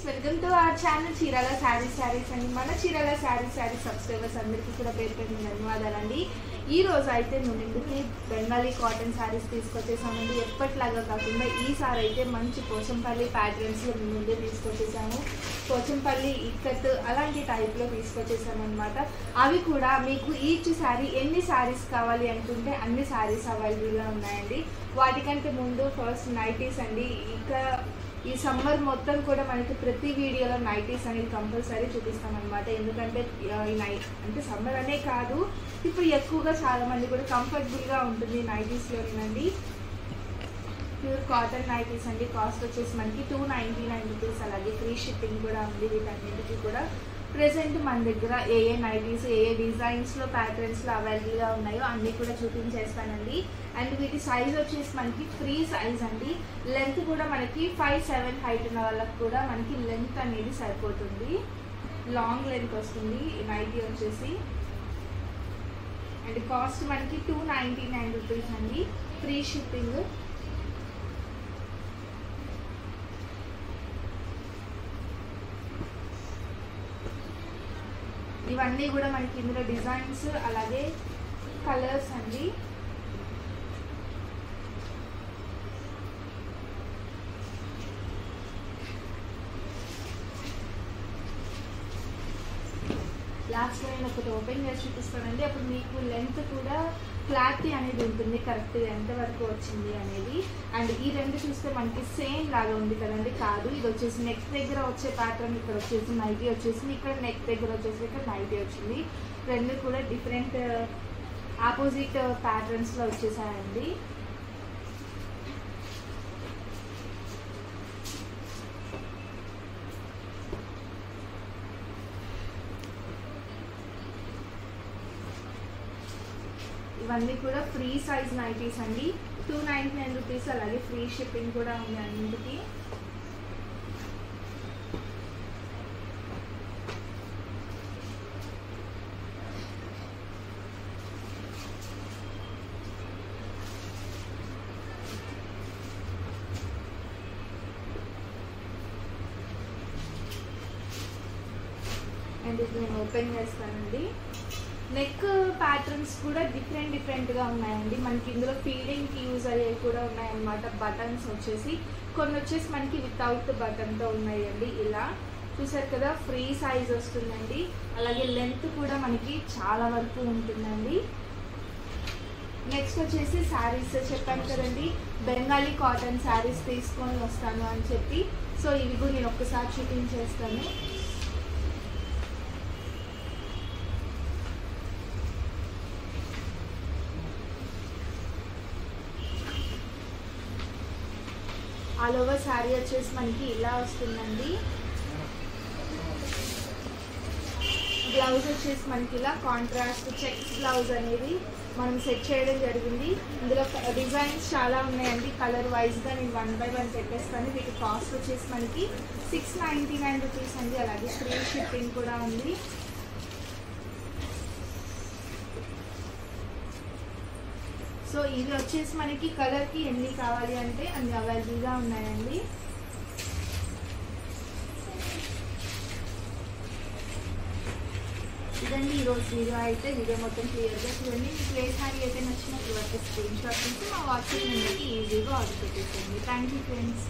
friends welcome to our channel Chirala saris saris అండి మన Chirala saris saris subscribers అందరికీ కూడా పేరు పేరు ధన్యవాదాలండి ఈ రోజు అయితే మేము ముందుకి బెంగాలీ కాటన్ శారీస్ తీసుకొచ్చేసామండి ఎప్పటిలాగా కాకుండా ఈసారి అయితే మంచి పోచంపల్లి ప్యాటర్న్స్లో మేము ముందే తీసుకొచ్చేసాము పోచంపల్లి ఇక్కత్ అలాంటి టైప్లో తీసుకొచ్చేసామన్నమాట అవి కూడా మీకు ఈచ్ శారీ ఎన్ని శారీస్ కావాలి అనుకుంటే అన్ని శారీస్ అవైలబుల్గా ఉన్నాయండి వాటికంటే ముందు ఫస్ట్ నైటీస్ అండి ఇక ఈ సమ్మర్ మొత్తం కూడా మనకి ప్రతి వీడియోలో నైటీస్ అనేది కంపల్సరీ చూపిస్తాం అనమాట ఎందుకంటే ఆ, ఈ నైట్ అంటే సమ్మర్ అనే కాదు ఇప్పుడు ఎక్కువగా చాలా మంది కూడా కంఫర్టబుల్గా ఉంటుంది నైటీస్లోనండి ప్యూర్ కాటన్ నైటీస్ అండి కాస్ట్ వచ్చేసి మనకి టూ నైంటీ నైన్ రూపీస్ అలాగే ఫ్రీ షిప్పింగ్ కూడా ఉంది వీటన్నిటికీ కూడా ప్రెసెంట్ మన దగ్గర ఏ ఏ నైటీస్ ఏ ఏ డిజైన్స్లో ప్యాటర్న్స్లో అవైలబుల్గా ఉన్నాయో అన్నీ కూడా చూపించేస్తానండి అండ్ వీటి సైజ్ వచ్చేసి మనకి ఫ్రీ సైజ్ అండి లెంత్ కూడా మనకి ఫైవ్ సెవెన్ హైట్ ఉన్న వాళ్ళకి కూడా మనకి లెంత్ అనేది సరిపోతుంది లాంగ్ లెంత్ వస్తుంది ఈ నైటీ వచ్చేసి అండ్ కాస్ట్ మనకి టూ నైంటీ నైన్ రూపీస్ అండి ఫ్రీ షిప్పింగ్ ఇవన్నీ కూడా మనకి ఇందులో డిజైన్స్ అలాగే కలర్స్ అండి లాస్ట్లో నేను ఒకటి ఓపెన్ చేసి చూపిస్తానండి అప్పుడు మీకు లెంత్ కూడా క్లారిటీ అనేది ఉంటుంది కరెక్ట్ ఎంత వరకు వచ్చింది అనేది అండ్ ఈ రెండు చూస్తే మనకి సేమ్ లాగా ఉంది కదండి కాదు ఇది వచ్చేసి నెక్ దగ్గర వచ్చే ప్యాటర్న్ ఇక్కడ వచ్చేసి నైటీ వచ్చేసి ఇక్కడ నెక్ దగ్గర వచ్చేసి ఇక్కడ నైటీ వచ్చింది రెండు కూడా డిఫరెంట్ ఆపోజిట్ ప్యాటర్న్స్లో వచ్చేసాయండి ఇవన్నీ కూడా ఫ్రీ సైజ్ నైటీస్ అండి టూ నైంటీ నైన్ రూపీస్ అలాగే ఫ్రీ షిప్పింగ్ కూడా ఉంది అన్నింటికి అండ్ ఇది నేను ఓపెన్ చేస్తానండి నెక్ ప్యాటర్న్స్ కూడా డిఫరెంట్ డిఫరెంట్గా ఉన్నాయండి మనకి ఇందులో ఫీడింగ్కి యూజ్ అయ్యేవి కూడా ఉన్నాయన్నమాట బటన్స్ వచ్చేసి కొన్ని వచ్చేసి మనకి వితౌట్ బటన్తో ఉన్నాయండి ఇలా చూసారు కదా ఫ్రీ సైజ్ వస్తుందండి అలాగే లెంత్ కూడా మనకి చాలా వరకు ఉంటుందండి నెక్స్ట్ వచ్చేసి శారీస్ చెప్పాను కదండి బెంగాలీ కాటన్ శారీస్ తీసుకొని వస్తాను అని చెప్పి సో ఇవి కూడా నేను ఒక్కసారి చూపించేస్తాను ఆల్ ఓవర్ శారీ వచ్చేసి మనకి ఇలా వస్తుందండి బ్లౌజ్ వచ్చేసి మనకి ఇలా కాంట్రాస్ట్ చెక్స్ బ్లౌజ్ అనేది మనం సెట్ చేయడం జరిగింది ఇందులో డిజైన్స్ చాలా ఉన్నాయండి కలర్ వైజ్గా నేను వన్ బై వన్ పెట్టేస్తాను వీటి కాస్ట్ వచ్చేసి మనకి సిక్స్ నైంటీ నైన్ రూపీస్ అండి అలాగే ఫ్రీ షిప్పింగ్ కూడా ఉంది సో ఇవి వచ్చేసి మనకి కలర్కి ఎన్ని కావాలి అంటే అన్ని అవైలబుల్గా ఉన్నాయండి ఇదండి ఈరోజు వీడియో అయితే వీడియో మొత్తం క్లియర్గా చూడండి మీకు ఏ సారీ అయితే నచ్చినట్టు స్క్రీన్ షాట్ తీసి మా వాట్సాప్ నెంబర్కి ఈజీగా ఆర్డర్ పెట్టేసేయండి థ్యాంక్ యూ ఫ్రెండ్స్